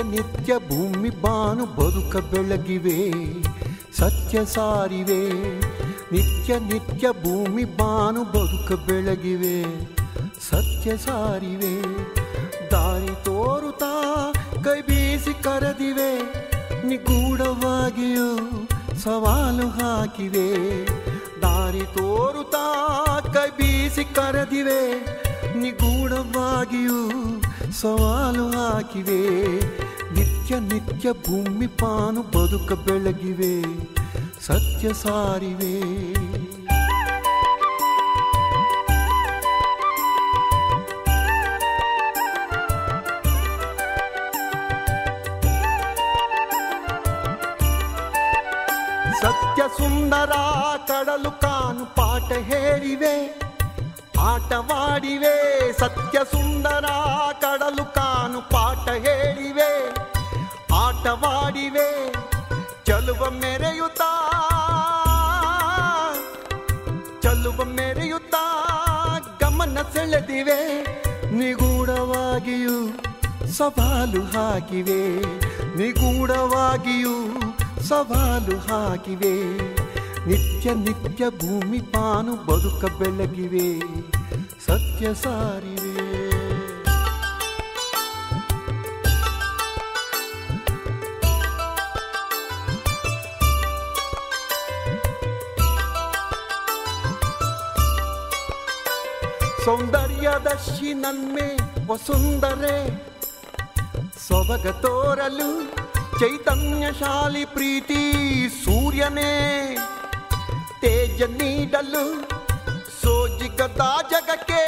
ನಿತ್ಯ ಭೂಮಿ ಬಾನು ಬದುಕ ಬೆಳಗಿವೆ ಸತ್ಯ ಸಾರಿವೆ ನಿತ್ಯ ನಿತ್ಯ ಭೂಮಿ ಬಾನು ಬದುಕ ಬೆಳಗಿವೆ ಸತ್ಯ ಸಾರಿವೆ ದಾರಿ ತೋರುತ್ತಾ ಕೈ ಬೀಸಿ ಕರೆದಿವೆ ನಿಗೂಢವಾಗಿಯೂ ಸವಾಲು ಹಾಕಿವೆ ದಾರಿ ತೋರುತ್ತಾ ಕೈ ಬೀಸಿ ಕರೆದಿವೆ ನಿಗೂಢವಾಗಿಯೂ ಸವಾಲು ಹಾಕಿವೆ ನಿತ್ಯ ನಿತ್ಯ ಭೂಮಿ ಪಾನು ಬದುಕ ಬೆಳಗಿವೆ ಸತ್ಯ ಸಾರಿವೆ ಸತ್ಯ ಸುಂದರ ಕಡಲು ಕಾನು ಪಾಠ ಹೇಳಿವೆ ಆಟವಾಡಿವೆ ಸತ್ಯ ಸುಂದರ ಕಡಲು ಕಾನು ಪಾಠ ಹೇಳಿವೆ ಆಟವಾಡಿವೆ ಚಲುವ ಮೆರೆಯುತ್ತಾ ಚಲುವ ಮೆರೆಯುತ್ತಾ ಗಮನ ಸೆಳೆದಿವೆ ನಿಗೂಢವಾಗಿಯೂ ಸವಾಲು ಹಾಕಿವೆ ನಿಗೂಢವಾಗಿಯೂ ಸವಾಲು ಹಾಕಿವೆ ನಿತ್ಯ ನಿತ್ಯ ಭೂಮಿ ಪಾನು ಬದುಕ ಬೆಳಗಿವೆ ಸತ್ಯ ಸಾರಿವೆ ಸೌಂದರ್ಯದರ್ಶಿ ನನ್ಮೆ ವಸುಂದರೆ ಸೊಬಗ ತೋರಲು ಚೈತನ್ಯಶಾಲಿ ಪ್ರೀತಿ ಸೂರ್ಯನೇ ತೇಜ ನೀಡಲು ಸೋಜಿಗದ ಜಗಕ್ಕೆ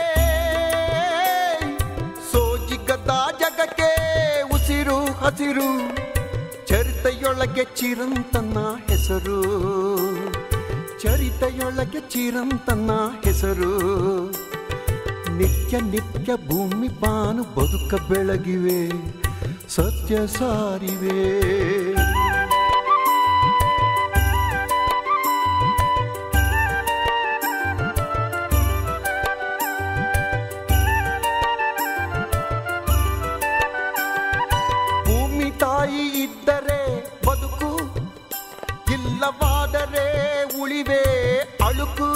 ಸೋಜಿಗದ ಜಗಕ್ಕೆ ಉಸಿರು ಹಸಿರು ಚರಿತೆಯೊಳಗೆ ಚಿರಂತನ ಹೆಸರು ಚರಿತೆಯೊಳಗೆ ಚಿರಂತನ ಹೆಸರು ನಿತ್ಯ ನಿತ್ಯ ಭೂಮಿ ಬಾನು ಬದುಕ ಬೆಳಗಿವೆ ಸತ್ಯ ಸಾರಿವೆ ಭೂಮಿ ತಾಯಿ ಇದ್ದರೆ ಬದುಕು ಇಲ್ಲವಾದರೆ ಉಳಿವೆ ಅಳುಕು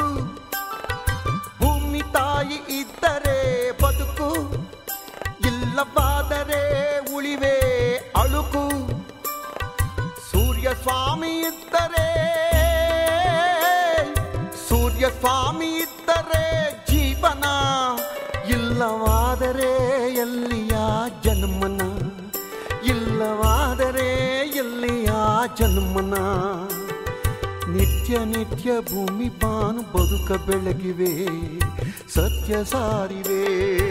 ಭೂಮಿ ತಾಯಿ ಇದ್ದರೆ ಬದುಕು ಇಲ್ಲವಾದರೆ ಉಳಿವೆ ಅಳುಕು ಸೂರ್ಯ ಸ್ವಾಮಿ ಇದ್ದರೆ ಸೂರ್ಯ ಸ್ವಾಮಿ ಇದ್ದರೆ ಜೀವನ ಇಲ್ಲವಾದರೆ ಎಲ್ಲಿಯ ಜನ್ಮನ ಇಲ್ಲವಾದರೆ ಎಲ್ಲಿಯ ಜನ್ಮನ ನಿತ್ಯ ನಿತ್ಯ ಭೂಮಿ ಪಾನು ಬದುಕ ಬೆಳಗಿವೆ ಸತ್ಯ ಸಾರಿವೆ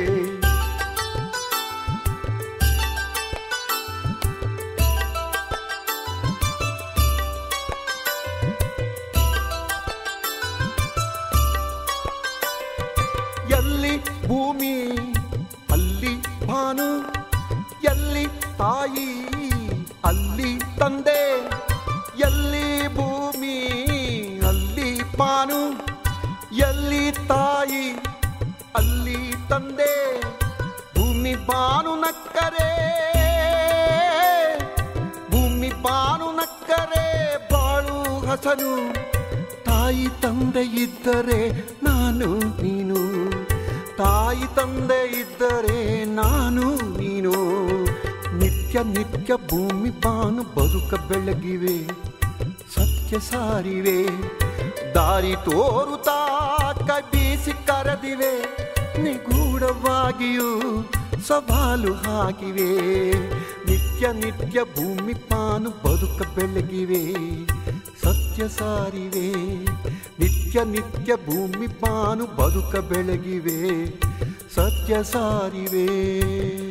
ಎಲ್ಲಿ ಭೂಮಿ ಅಲ್ಲಿ ಭಾನು ಎಲ್ಲಿ ತಾಯಿ ಅಲ್ಲಿ ತಂದೆ ಎಲ್ಲಿ ಭೂಮಿ ಅಲ್ಲಿ ಪಾನು ಎಲ್ಲಿ ತಾಯಿ ಅಲ್ಲಿ ತಂದೆ ಭೂಮಿ ಬಾನು ನಕ್ಕರೆ ಭೂಮಿ ಬಾನು ನಕ್ಕರೆ ಬಾಳು ಹಸನು ತಾಯಿ ತಂದೆ ಇದ್ದರೆ ನಾನು ನೀನು ತಾಯಿ ತಂದೆ ಇದ್ದರೆ ನಾನು ನೀನು ನಿತ್ಯ ನಿತ್ಯ ಭೂಮಿ ಬಾನು ಬದುಕ ಬೆಳಗಿವೆ ಸತ್ಯ ಸಾರಿವೆ ದಾರಿ ತೋರುತ್ತಾ ಕೈ ಬೀಸಿ ಕರೆದಿವೆ ನಿಗೂಢವಾಗಿಯೂ ಸವಾಲು ಹಾಕಿವೆ ನಿತ್ಯ ನಿತ್ಯ ಭೂಮಿ ಪಾನು ಬದುಕ ಬೆಳಗಿವೆ ಸತ್ಯ ಸಾರಿವೆ ನಿತ್ಯ ನಿತ್ಯ ಭೂಮಿ ಪಾನು ಬದುಕ ಬೆಳಗಿವೆ ಸತ್ಯ ಸಾರಿವೆ